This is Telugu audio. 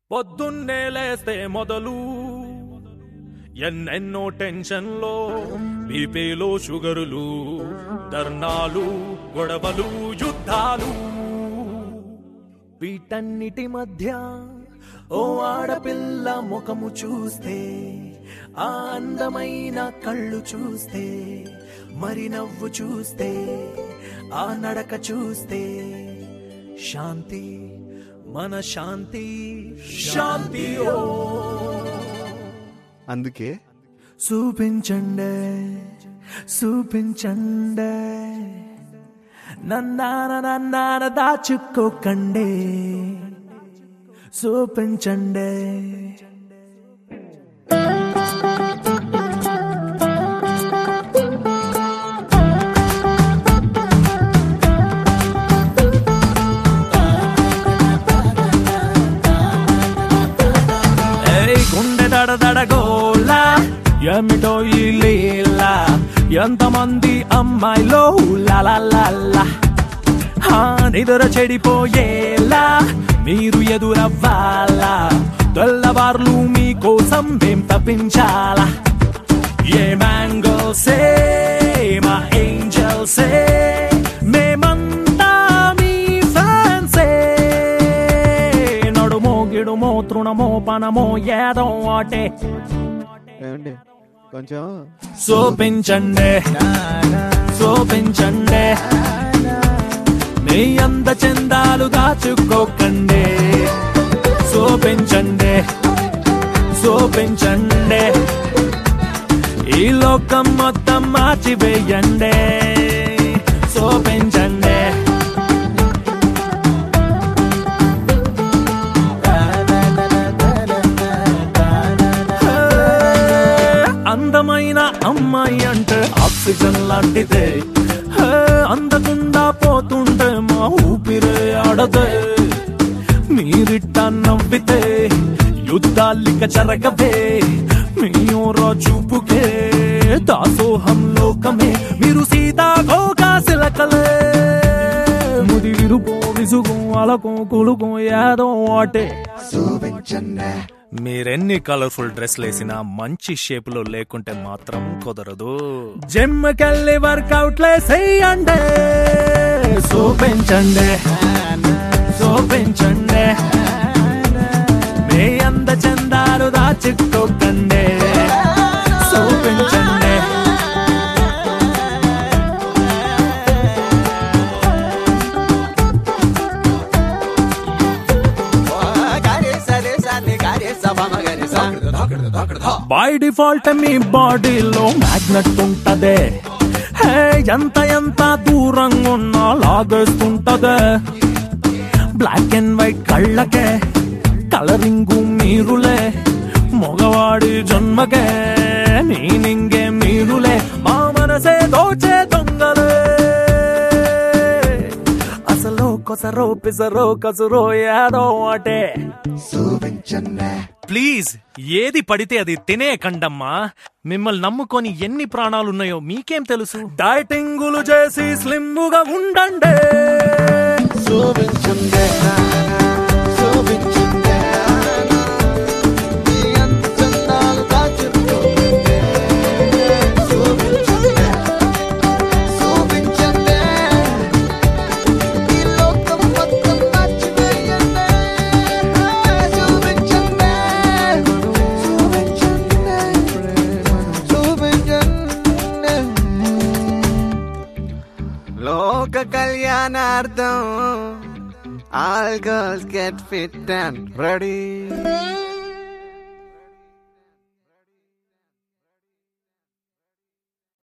పొద్దున్నే లేస్తే మొదలు ఎన్నెన్నో టెన్షన్లో బీపీలో షుగరులు ధర్నాలు గొడవలు యుద్ధాలు వీటన్నిటి మధ్య ఓ ఆడపిల్ల ముఖము చూస్తే ఆ అందమైన కళ్ళు చూస్తే మరి నవ్వు చూస్తే ఆ నడక చూస్తే శాంతి మన శాంతి శాంతి ఓ అందుకే చూపించండి చూపించండి నన్నాన నన్నాన దాచుకోకండి చూపించండి ఏయ్ గుండె దడ దడగోలా ఏమిటో ఈ లీల ఎంతమంది అమ్మాయిలో లాలా నిదుర చెడిపోయేలా మీరు ఎదురవ్వాలా తెల్లవార్లు మీకోసం మేం తప్పించాలా ఏ మ్యాంగల్సే మా ఏంజల్సే మేమంతా మీ ఫ్యాన్సే నడుమో గిడుమో తృణమో పనమో ఏదో అటే ఏమండి కొంచెం చూపించండి చూపించండి మీ అంద చందాలు దాచుకోకండి చూపించండి చూపించండి ఈ లోకం మొత్తం మార్చివేయండి చూపించండి అందమైన అమ్మాయి అంటే ఆక్సిజన్ లాంటిదే హే, అందకుండా పోతుంటే మా ఊపిరే ఆడదే మీరిట్ట నవ్వితే యుద్ధాలిక జరగవే మీ ఓరా చూపుకే దాసోహం లోకమే మీరు సీతాకోకా సిలకలే ముదిరిరుపో విసుగు అలకో కులుకో ఏదో అటే చూపించండి మీరెన్ని కలర్ఫుల్ డ్రెస్లు వేసినా మంచి షేప్ లో లేకుంటే మాత్రం కుదరదు జిమ్ కెళ్ళి వర్కౌట్లే చెయ్యండి చూపించండి చూపించండి మీ అంద చందాలు దాచుకోకండి చూపించండి బై డిఫాల్ట్ మీ బాడీలో మ్యాగ్నెట్ ఉంటదే హే ఎంత ఎంత దూరంగా ఉన్నా లాగేస్తుంటదే బ్లాక్ అండ్ వైట్ కళ్ళకే కలరింగ్ మీరులే మగవాడి జన్మకే మీనింగే మీరులే మా మనసే దోచే దొంగలే అసలు కొసరో పిసరో కసురో ఏదో అటే చూపించండి ప్లీజ్ ఏది పడితే అది తినేయకండమ్మా మిమ్మల్ని నమ్ముకొని ఎన్ని ప్రాణాలున్నాయో మీకేం తెలుసు డైటింగులు చేసి స్లిమ్ముగా ఉండండి చూపించండి చూపించండి మీ అంత చందాలు దాచుకోకండి. చూపించండి చూపించండి ఈ లోకం మొత్తం మార్చివేయండి. చూపించండి చూపించండి లోక కళ్యాణార్థం all girls get fit and ready